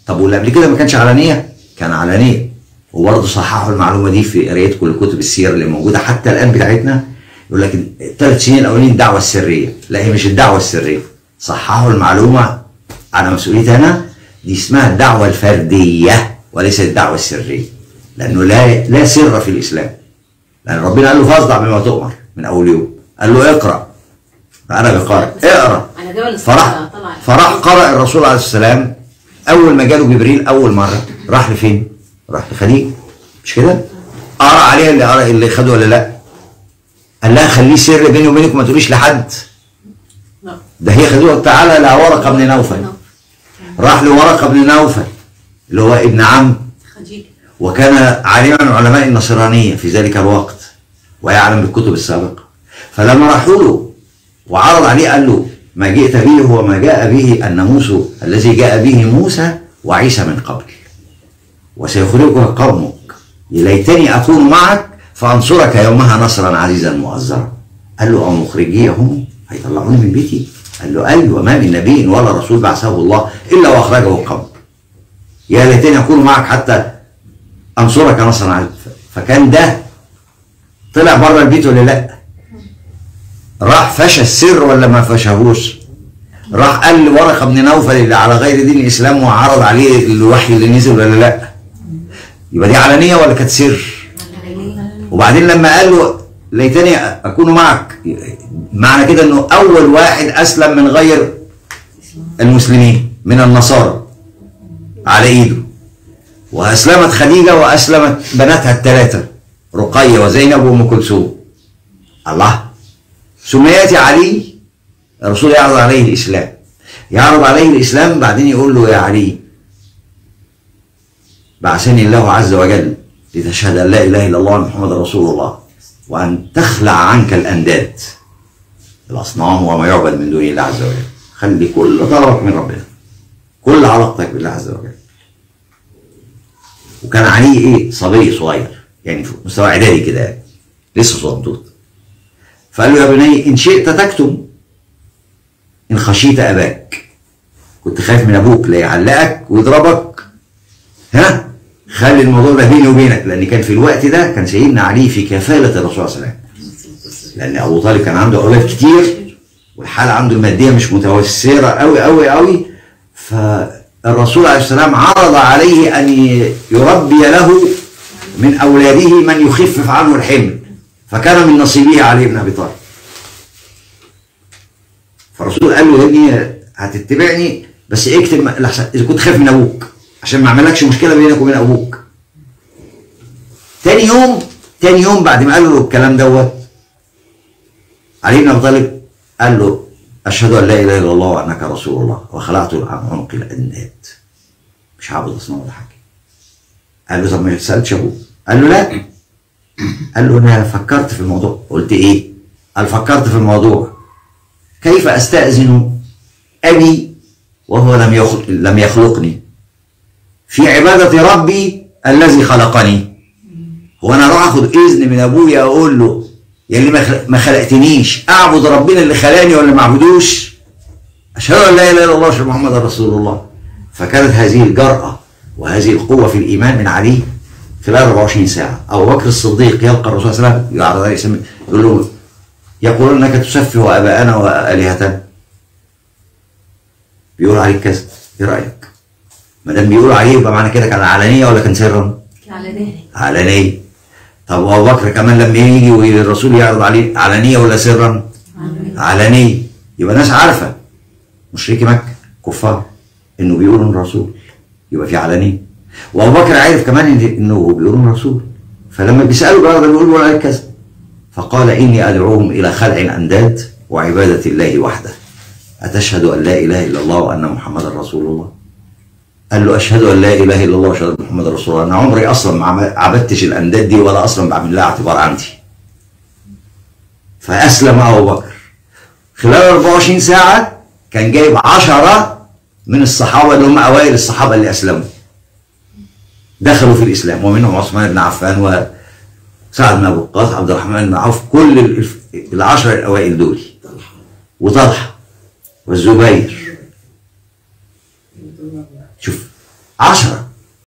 طب واللي قبل كده ما كانش علانيه كان علانيه وبرضه صححوا المعلومه دي في قرايه كل كتب السير اللي موجوده حتى الان بتاعتنا يقول لك الثلاث سنين الاولين الدعوه السريه لا هي مش الدعوه السريه صححوا المعلومه على مسؤوليتي انا دي اسمها الدعوه الفرديه وليست الدعوه السريه لانه لا لا سر في الاسلام لان ربنا قال له فاصدع بما تؤمر من اول يوم قال له اقرا فانا بقرا اقرا على جبل فراح الصلاة طلع فراح قرأ الرسول عليه السلام أول ما جاله جبريل أول مرة راح لفين؟ راح لخديجة مش كده؟ قرأ عليها اللي قرأ اللي خده ولا لا؟ قال لها خليه سر بيني وبينك وما تقوليش لحد لا. ده هي خدوه تعالى لورقة بن نوفل راح لورقة بن نوفل اللي هو ابن عم خديجة وكان عالما من علماء النصرانية في ذلك الوقت ويعلم بالكتب السابقة فلما راحوا له وعرض عليه قال له ما جئت به هو ما جاء به الناموس الذي جاء به موسى وعيسى من قبل وسيخرجك قومك ليتني أكون معك فأنصرك يومها نصرا عزيزا مؤزرا قال له أو مخرجيهم هيطلعوني من بيتي قال له أيوة ما من نبي ولا رسول بعثه الله إلا وأخرجه قوم يا ليتني أكون معك حتى انصرك نصرا عزيزا فكان ده طلع بره البيت ولا لا راح فشى السر ولا ما فشاهوش راح قال لورقه بن نوفل اللي على غير دين الاسلام وعرض عليه الوحي اللي نزل ولا لا يبقى دي علانيه ولا كانت سر وبعدين لما قال له ليتني اكون معك معنى كده انه اول واحد اسلم من غير المسلمين من النصارى على ايده واسلمت خديجه واسلمت بناتها الثلاثه رقيه وزينب وام كلثوم الله ثم ياتي علي الرسول يعرض عليه الاسلام يعرض عليه الاسلام بعدين يقول له يا علي بعثني الله عز وجل لتشهد ان لا اله الا الله محمد رسول الله وان تخلع عنك الانداد الاصنام وما يعبد من دون الله عز وجل خلي كل طلبك من ربنا كل علاقتك بالله عز وجل وكان علي ايه صبي صغير يعني في مستوى اعدادي كده يعني. لسه صغنطوط فقال له يا بني ان شئت تكتم ان خشيت اباك كنت خايف من ابوك لا يعلقك ويضربك ها خلي الموضوع ده بيني وبينك لان كان في الوقت ده كان سيدنا علي في كفاله الرسول صلى الله عليه وسلم لان ابو طالب كان عنده اولاد كتير والحاله عنده الماديه مش متوسره قوي قوي قوي فالرسول عليه السلام عرض عليه ان يربي له من اولاده من يخفف عنه الحمل فكان من نصيبه علي بن ابي طالب فالرسول قال له يا ابني هتتبعني بس اكتب لحسن اذا كنت خايف من ابوك عشان ما اعملكش مشكله بينك وبين ابوك تاني يوم تاني يوم بعد ما قال له الكلام دوت علي بن ابي طالب قال له اشهد ان لا اله الا الله وانك رسول الله وخلعت عن عنق الانداد مش هعبد اصنام ولا حاجه قال له طب ما سالتش ابوك قال له لا قال له انا فكرت في الموضوع قلت ايه قال فكرت في الموضوع كيف استاذن ابي وهو لم يخلق لم يخلقني في عباده ربي الذي خلقني هو انا اروح اخد اذن من ابويا اقول له يا اللي ما خلق- ما خلقتنيش اعبد ربنا اللي خلاني ولا ما اعبدوش اشهد ان لا اله الا الله واشهد محمد رسول الله فكانت هذه الجرأة وهذه القوة في الإيمان من علي خلال 24 ساعة أبو بكر الصديق يلقى الرسول صلى الله عليه وسلم يعرض عليه السلام يقول له يقولون انك تسفه اباءنا والهتنا بيقول عليك كذا ايه رايك؟ ما دام بيقولوا عليه يبقى معنى كده كان علانيه ولا كان سرا؟ علانية علانيه طب وابو بكر كمان لما يجي والرسول يعرض عليه علانيه ولا سرا؟ علانيه يبقى ناس عارفه مشركي مكه كفار انه بيقولوا من الرسول يبقى في علانيه وابو بكر عارف كمان إن- انه بيقولوا من الرسول فلما بيسالوا بقى بيقولوا عليه كذا فقال اني ادعوهم الى خلع الانداد وعباده الله وحده اتشهد ان لا اله الا الله وان محمدا رسول الله قال له اشهد ان لا اله الا الله واشهد ان محمدا رسول الله انا عمري اصلا ما عم- عبدتش الانداد دي ولا اصلا بعمل لها اعتبار عندي فاسلم ابو بكر خلال 24 ساعه كان جايب عشرة من الصحابه اللي هم اوائل الصحابه اللي اسلموا دخلوا في الاسلام ومنهم عثمان بن عفان وسعد بن ابو وقاص عبد الرحمن بن عوف كل الف- العشرة الاوائل دول وطلحه والزبير شوف عشرة